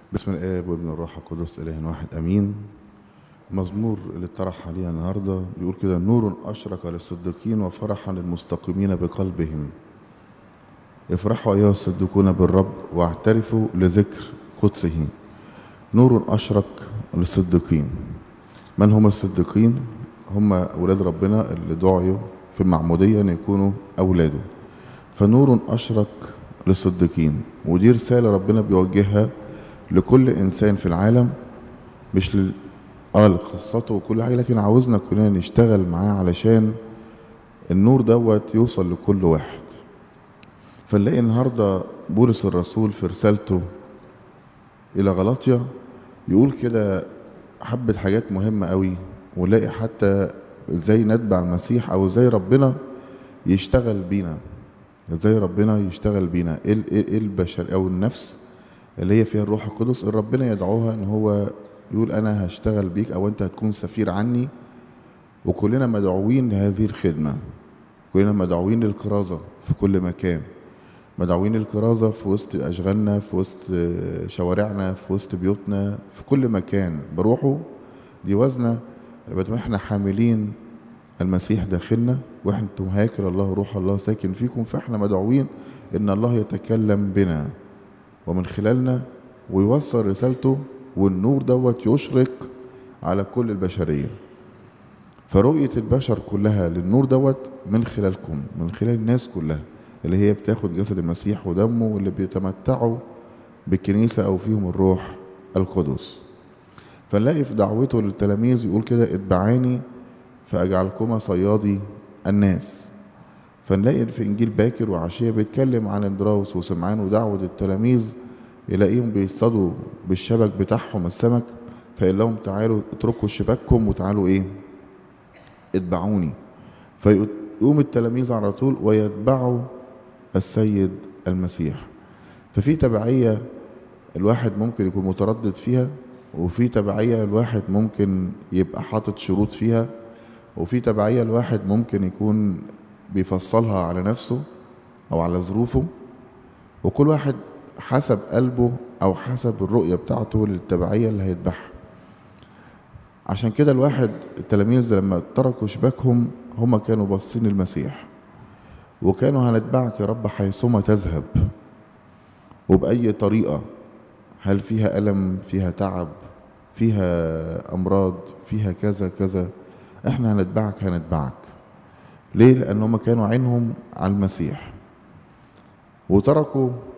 بسم الآب وابن الروح القدس إله واحد أمين مزمور اللي اتطرح علينا النهاردة بيقول كده نور أشرق للصديقين وفرحا للمستقيمين بقلبهم افرحوا أيها الصديقون بالرب واعترفوا لذكر قدسه نور أشرق للصديقين من هم الصديقين هم أولاد ربنا اللي دعوا في المعمودية أن يكونوا أولاده فنور أشرق للصديقين ودي رسالة ربنا بيوجهها لكل إنسان في العالم مش لل... اه لخاصته وكل حاجة لكن عاوزنا كلنا نشتغل معاه علشان النور دوت يوصل لكل واحد فنلاقي النهارده بولس الرسول في رسالته إلى غلاطيا يقول كده حبة حاجات مهمة قوي ونلاقي حتى ازاي نتبع المسيح او ازاي ربنا يشتغل بينا ازاي ربنا يشتغل بينا ايه ال- ايه البشر او النفس اللي هي فيها الروح القدس اللي ربنا يدعوها ان هو يقول انا هشتغل بيك او انت هتكون سفير عني وكلنا مدعوين لهذه الخدمة كلنا مدعوين للكرازة في كل مكان مدعوين للكرازة في وسط أشغالنا في وسط شوارعنا في وسط بيوتنا في كل مكان بروحه دي وزنة بدل ما احنا حاملين المسيح داخلنا وانتم هيكل الله روح الله ساكن فيكم فاحنا مدعوين ان الله يتكلم بنا ومن خلالنا ويوصل رسالته والنور دوت يشرق على كل البشريه فرؤية البشر كلها للنور دوت من خلالكم من خلال الناس كلها اللي هي بتاخد جسد المسيح ودمه واللي بيتمتعوا بالكنيسة أو فيهم الروح القدس فنلاقي في دعوته للتلاميذ يقول كده اتبعاني فأجعلكما صيادي الناس فنلاقي في إنجيل باكر وعشية بيتكلم عن اندراوس وسمعان ودعوة التلاميذ يلاقيهم بيصطادوا بالشبك بتاعهم السمك فيقول لهم تعالوا اتركوا شباككم وتعالوا ايه اتبعوني فيقوم التلاميذ على طول ويتبعوا السيد المسيح ففي تبعية الواحد ممكن يكون متردد فيها وفي تبعية الواحد ممكن يبقى حاطط شروط فيها وفي تبعية الواحد ممكن يكون بيفصلها على نفسه أو على ظروفه وكل واحد حسب قلبه أو حسب الرؤية بتاعته للتبعية اللي هيتبعها عشان كده الواحد التلاميذ لما تركوا شباكهم هما كانوا باصين للمسيح وكانوا هنتبعك يا رب حيثما تذهب وبأي طريقة هل فيها ألم فيها تعب فيها أمراض فيها كذا كذا احنا هنتبعك هنتبعك ليه لأن هما كانوا عينهم على المسيح وتركوا